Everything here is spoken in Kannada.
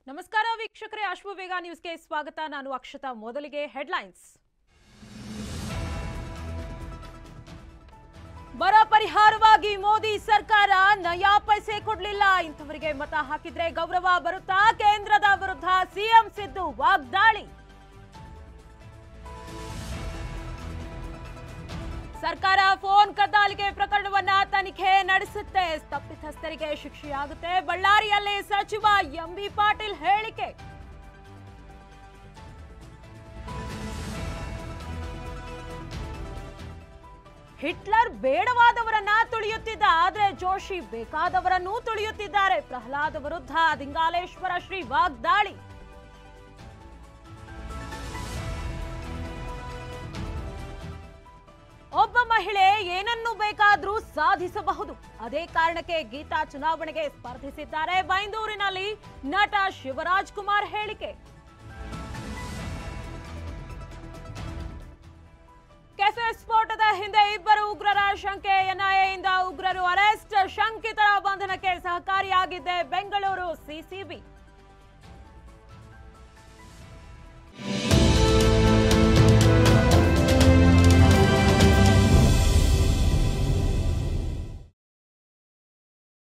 ನಮಸ್ಕಾರ ವೀಕ್ಷಕರೇ ಅಶ್ವವೇಗ ನ್ಯೂಸ್ಗೆ ಸ್ವಾಗತ ನಾನು ಅಕ್ಷತಾ ಮೊದಲಿಗೆ ಹೆಡ್ಲೈನ್ಸ್ ಬರ ಪರಿಹಾರವಾಗಿ ಮೋದಿ ಸರ್ಕಾರ ನಯಾ ಪೈಸೆ ಕೊಡ್ಲಿಲ್ಲ ಇಂಥವರಿಗೆ ಮತ ಹಾಕಿದ್ರೆ ಗೌರವ ಬರುತ್ತಾ ಕೇಂದ್ರದ ವಿರುದ್ಧ ಸಿಎಂ ಸಿದ್ದು ವಾಗ್ದಾಳಿ ಸರ್ಕಾರ ಫೋನ್ ಕದ್ದಾಲಿಕೆ ಪ್ರಕರಣವನ್ನ ತನಿಖೆ ನಡೆಸುತ್ತೆ ತಪ್ಪಿತಸ್ಥರಿಗೆ ಶಿಕ್ಷೆಯಾಗುತ್ತೆ ಬಳ್ಳಾರಿಯಲ್ಲಿ ಸಚಿವ ಎಂಬಿ ಪಾಟೀಲ್ ಹೇಳಿಕೆ ಹಿಟ್ಲರ್ ಬೇಡವಾದವರನ್ನ ತುಳಿಯುತ್ತಿದ್ದ ಆದ್ರೆ ಜೋಶಿ ಬೇಕಾದವರನ್ನೂ ತುಳಿಯುತ್ತಿದ್ದಾರೆ ಪ್ರಹ್ಲಾದ್ ವಿರುದ್ಧ ದಿಂಗಾಲೇಶ್ವರ ಶ್ರೀ ವಾಗ್ದಾಳಿ ಒಬ್ಬ ಮಹಿಳೆ ಏನನ್ನು ಬೇಕಾದ್ರೂ ಸಾಧಿಸಬಹುದು ಅದೇ ಕಾರಣಕ್ಕೆ ಗೀತಾ ಚುನಾವಣೆಗೆ ಸ್ಪರ್ಧಿಸಿದ್ದಾರೆ ಬೈಂದೂರಿನಲ್ಲಿ ನಟ ಶಿವರಾಜ್ ಕುಮಾರ್ ಹೇಳಿಕೆ ಕೆಫೆ ಸ್ಫೋಟದ ಹಿಂದೆ ಇಬ್ಬರು ಉಗ್ರರ ಶಂಕೆ ಎನ್ಐಎಯಿಂದ ಉಗ್ರರು ಅರೆಸ್ಟ್ ಶಂಕಿತರ ಬಂಧನಕ್ಕೆ ಸಹಕಾರಿಯಾಗಿದ್ದೆ ಬೆಂಗಳೂರು ಸಿಸಿಬಿ